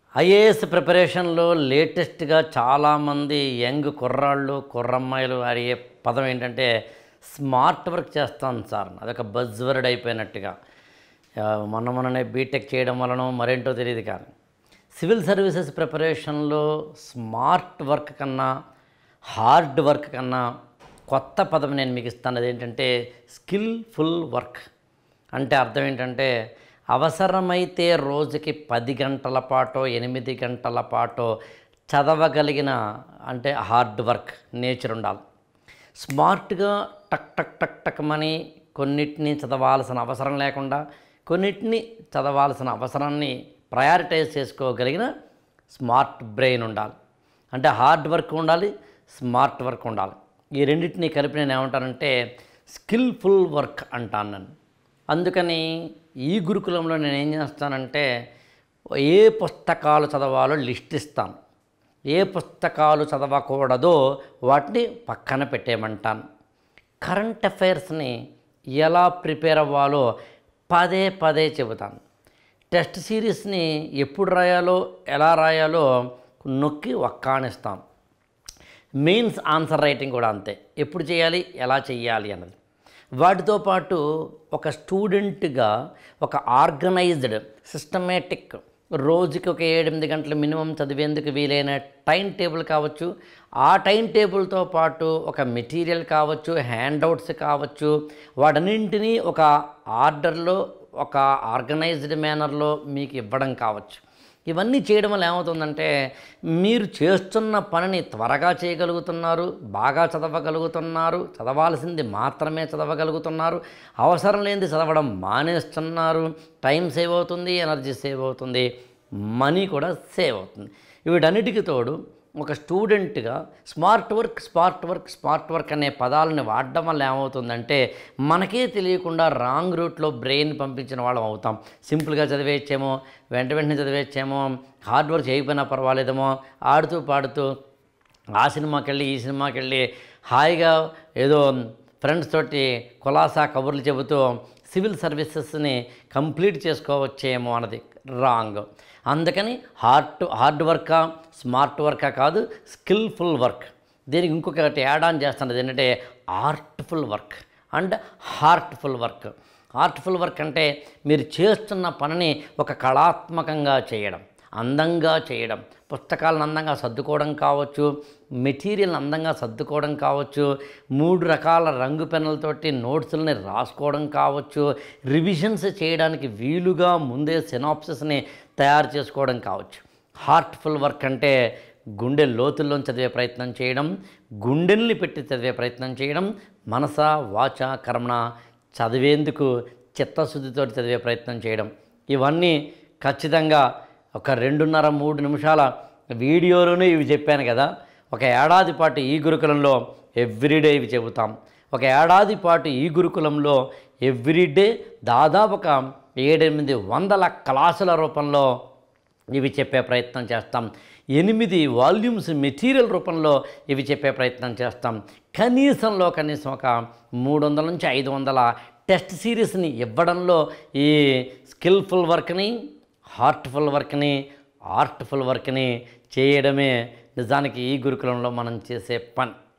IAS ప్రిపరేషన్లో లేటెస్ట్గా చాలామంది యంగ్ కుర్రాళ్ళు కుర్రమ్మాయిలు అడిగే పదం ఏంటంటే స్మార్ట్ వర్క్ చేస్తాను సార్ అదొక బజ్ వర్డ్ అయిపోయినట్టుగా ఆ, మొన్న మొన్ననే బీటెక్ చేయడం వలన మరేంటో తెలియదు కానీ సివిల్ సర్వీసెస్ ప్రిపరేషన్లో స్మార్ట్ వర్క్ కన్నా హార్డ్ వర్క్ కన్నా కొత్త పదం నేను మీకు ఇస్తాను అదేంటంటే స్కిల్ఫుల్ వర్క్ అంటే అర్థం ఏంటంటే అవసరమైతే రోజుకి పది గంటల పాటో ఎనిమిది గంటల పాటో చదవగలిగిన అంటే హార్డ్ వర్క్ నేచర్ ఉండాలి స్మార్ట్గా టక్ టక్ టక్ టక్ మని కొన్నిటిని చదవాల్సిన అవసరం లేకుండా కొన్నిటిని చదవాల్సిన అవసరాన్ని ప్రయారిటైజ్ చేసుకోగలిగిన స్మార్ట్ బ్రెయిన్ ఉండాలి అంటే హార్డ్ వర్క్ ఉండాలి స్మార్ట్ వర్క్ ఉండాలి ఈ రెండింటిని కలిపి నేను ఏమంటానంటే స్కిల్ఫుల్ వర్క్ అంటాను నేను అందుకని ఈ గురుకులంలో నేను ఏం చేస్తానంటే ఏ పుస్తకాలు చదవాలో లిస్ట్ ఇస్తాను ఏ పుస్తకాలు చదవకూడదో వాటిని పక్కన పెట్టేయమంటాను కరెంట్ అఫైర్స్ని ఎలా ప్రిపేర్ అవ్వాలో పదే పదే చెబుతాను టెస్ట్ సిరీస్ని ఎప్పుడు రాయాలో ఎలా రాయాలో నొక్కి ఒక్కానిస్తాను మెయిన్స్ ఆన్సర్ రైటింగ్ కూడా అంతే ఎప్పుడు చేయాలి ఎలా చేయాలి అన్నది వాటితో పాటు ఒక స్టూడెంట్గా ఒక ఆర్గనైజ్డ్ సిస్టమేటిక్ రోజుకి ఒక ఏడెనిమిది గంటలు మినిమం చదివేందుకు వీలైన టైం టేబుల్ కావచ్చు ఆ టైం టేబుల్తో పాటు ఒక మెటీరియల్ కావచ్చు హ్యాండ్అవుట్స్ కావచ్చు వాటన్నింటినీ ఒక ఆర్డర్లో ఒక ఆర్గనైజ్డ్ మేనర్లో మీకు ఇవ్వడం కావచ్చు ఇవన్నీ చేయడం వల్ల ఏమవుతుందంటే మీరు చేస్తున్న పనిని త్వరగా చేయగలుగుతున్నారు బాగా చదవగలుగుతున్నారు చదవాల్సింది మాత్రమే చదవగలుగుతున్నారు అవసరం లేనిది చదవడం మానేస్తున్నారు టైం సేవ్ అవుతుంది ఎనర్జీ సేవ్ అవుతుంది మనీ కూడా సేవ్ అవుతుంది వీటన్నిటికీ తోడు ఒక స్టూడెంట్గా smart work smart work smart work అనే పదాలను వాడడం వల్ల ఏమవుతుందంటే మనకే తెలియకుండా రాంగ్ రూట్లో బ్రెయిన్ పంపించిన వాళ్ళం అవుతాం సింపుల్గా చదివేయచ్చేమో వెంట వెంటనే చదివేయచ్చేమో హార్డ్ వర్క్ చేయకపోయినా పర్వాలేదేమో ఆడుతూ పాడుతూ ఆ సినిమాకి వెళ్ళి ఈ సినిమాకి వెళ్ళి హాయిగా ఏదో ఫ్రెండ్స్ తోటి కులాసా కబుర్లు చెబుతూ సివిల్ సర్వీసెస్ని కంప్లీట్ చేసుకోవచ్చేమో అన్నది రాంగ్ అందుకని హార్డ్ హార్డ్ వర్కా స్మార్ట్ వర్కా కాదు స్కిల్ఫుల్ వర్క్ దీనికి ఇంకొకటి యాడ్ ఆన్ చేస్తున్నది ఏంటంటే artful work and heartful work artful work అంటే మీరు చేస్తున్న పనిని ఒక కళాత్మకంగా చేయడం అందంగా చేయడం పుస్తకాలను అందంగా సర్దుకోవడం కావచ్చు మెటీరియల్ని అందంగా సర్దుకోవడం కావచ్చు మూడు రకాల రంగు పెన్నులతోటి నోట్స్లని రాసుకోవడం కావచ్చు రివిజన్స్ చేయడానికి వీలుగా ముందే సినాప్సిస్ని తయారు చేసుకోవడం కావచ్చు హార్ట్ఫుల్ వర్క్ అంటే గుండె లోతుల్లో చదివే ప్రయత్నం చేయడం గుండెల్ని పెట్టి చదివే ప్రయత్నం చేయడం మనస వాచ కర్మణ చదివేందుకు చిత్తశుద్ధితో చదివే ప్రయత్నం చేయడం ఇవన్నీ ఖచ్చితంగా ఒక రెండున్నర మూడు నిమిషాల వీడియోలోనే ఇవి చెప్పాను కదా ఒక ఏడాది పాటు ఈ గురుకులంలో ఎవ్రీడే ఇవి చెబుతాం ఒక ఏడాది పాటు ఈ గురుకులంలో ఎవ్రీడే దాదాపు ఒక ఏడెనిమిది వందల క్లాసుల రూపంలో ఇవి చెప్పే ప్రయత్నం చేస్తాం ఎనిమిది వాల్యూమ్స్ మెటీరియల్ రూపంలో ఇవి చెప్పే ప్రయత్నం చేస్తాం కనీసంలో కనీసం ఒక మూడు వందల నుంచి ఐదు వందల టెస్ట్ సిరీస్ని ఇవ్వడంలో ఈ స్కిల్ఫుల్ వర్క్ని హార్ట్ఫుల్ వర్క్ని ఆర్ట్ఫుల్ వర్క్ని చేయడమే నిజానికి ఈ గురుకులంలో మనం చేసే పని